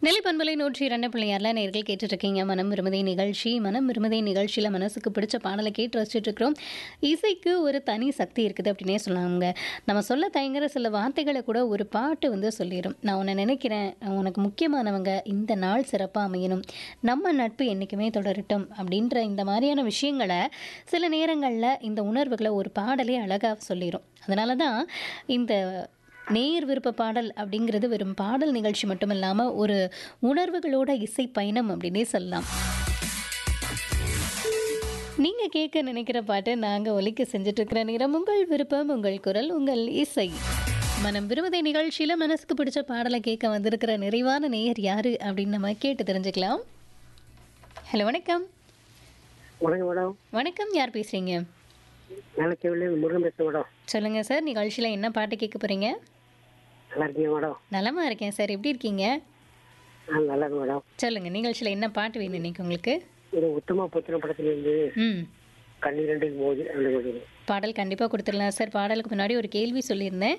நிலைப்பண்பலை நூற்றி இரண்டு பிள்ளையார்ல நேர்கள் கேட்டுட்டு இருக்கீங்க மனம் விரும்புதை நிகழ்ச்சி மனம் விரும்புதை நிகழ்ச்சியில் மனசுக்கு பிடிச்ச பாடலை கேட்டு ரசிச்சுட்டு இருக்கிறோம் இசைக்கு ஒரு தனி சக்தி இருக்குது அப்படின்னே சொல்லாங்க நம்ம சொல்ல தயங்குற சில வார்த்தைகளை கூட ஒரு பாட்டு வந்து சொல்லிடும் நான் உன்னை நினைக்கிறேன் உனக்கு முக்கியமானவங்க இந்த நாள் சிறப்பாக அமையணும் நம்ம நட்பு என்றைக்குமே தொடரட்டும் அப்படின்ற இந்த மாதிரியான விஷயங்களை சில நேரங்களில் இந்த உணர்வுகளை ஒரு பாடலே அழகாக சொல்லிடும் அதனால தான் இந்த நேர் விருப்ப பாடல் அப்படிங்கிறது வெறும் பாடல் நிகழ்ச்சி மட்டும் இல்லாமல் ஒரு உணர்வுகளோட இசை பயணம் அப்படின்னே சொல்லலாம் நீங்கள் கேட்க நினைக்கிற பாட்டு நாங்கள் ஒலிக்க செஞ்சுட்டு இருக்கிற நேரம் உங்கள் விருப்பம் உங்கள் குரல் உங்கள் இசை மனம் விரும்புதை நிகழ்ச்சியில் மனசுக்கு பிடிச்ச பாடலை கேட்க வந்திருக்கிற நிறைவான நேயர் யாரு அப்படின்னு நம்ம கேட்டு தெரிஞ்சுக்கலாம் ஹலோ வணக்கம் வணக்கம் மேடம் வணக்கம் யார் பேசுகிறீங்க வேலைக்கு முருகன் பேசுகிறேன் மேடம் சொல்லுங்கள் சார் நிகழ்ச்சியில் என்ன பாட்டு கேட்க போகிறீங்க நல்லா இருக்கீங்க மேடம் நலமா இருக்கேன் சார் எப்படி இருக்கீங்க ஆ நல்லா இருக்கு மேடம் சொல்லுங்கள் நிகழ்ச்சியில் என்ன பாட்டு வேணும் இன்னைக்கு உங்களுக்கு இது உத்தமா புத்திர படத்துலேருந்து ம் கண்ணீர் ரெண்டு போகுது அந்த மாதிரி பாடல் கண்டிப்பாக கொடுத்துடலாம் சார் பாடலுக்கு முன்னாடி ஒரு கேள்வி சொல்லியிருந்தேன்